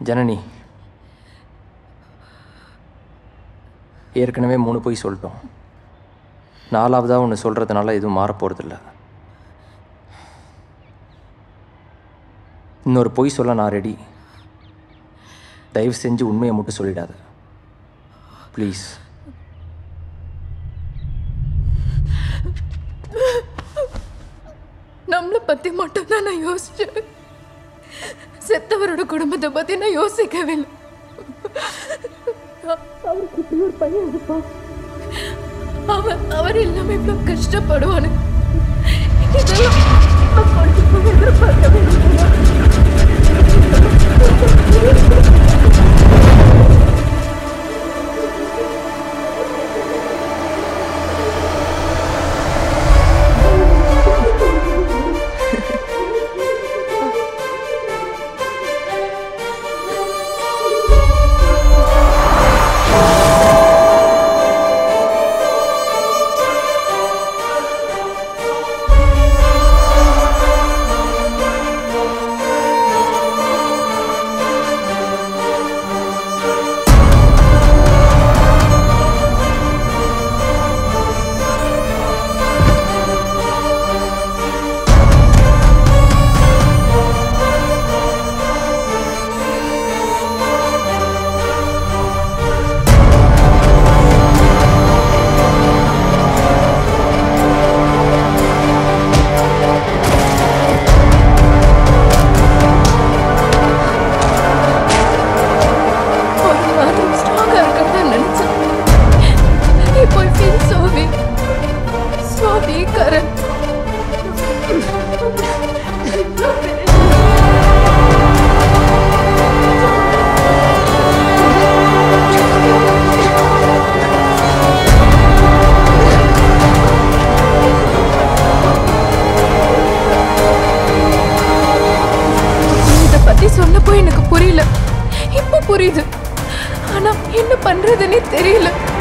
ஜனனி ஏற்கனவே மூணு பொய் சொல்லிட்டோம் நாலாவதாக ஒன்று சொல்கிறதுனால எதுவும் மாறப் போகிறதில்ல இன்னொரு பொய் சொல்ல நான் ரெடி தயவு செஞ்சு உண்மையை மட்டும் சொல்லிடாத ப்ளீஸ் நம்மளை பத்தி மட்டும்தான் நான் யோசிச்சேன் செத்தவரோட குடும்பத்தை பத்தி நான் யோசிக்கவே இல்லை அவருக்கு இப்படி ஒரு பையன் இருப்பான் அவன் அவர் இல்லாம இவ்வளவு கஷ்டப்படுவானு இதெல்லாம் நான் கொஞ்சம் கூட எதிர்பார்க்கவே இல்லை. ஒரு மாதிரி ஸ்ட்ராங்கா இருக்கிறதா நினைச்சேன் இப்போ feel so weak so weak Karan இத பத்தி சொன்னப்போ எனக்கு புரியல இப்போ புரியுது ஆனா என்ன பண்றதுன்னே தெரியல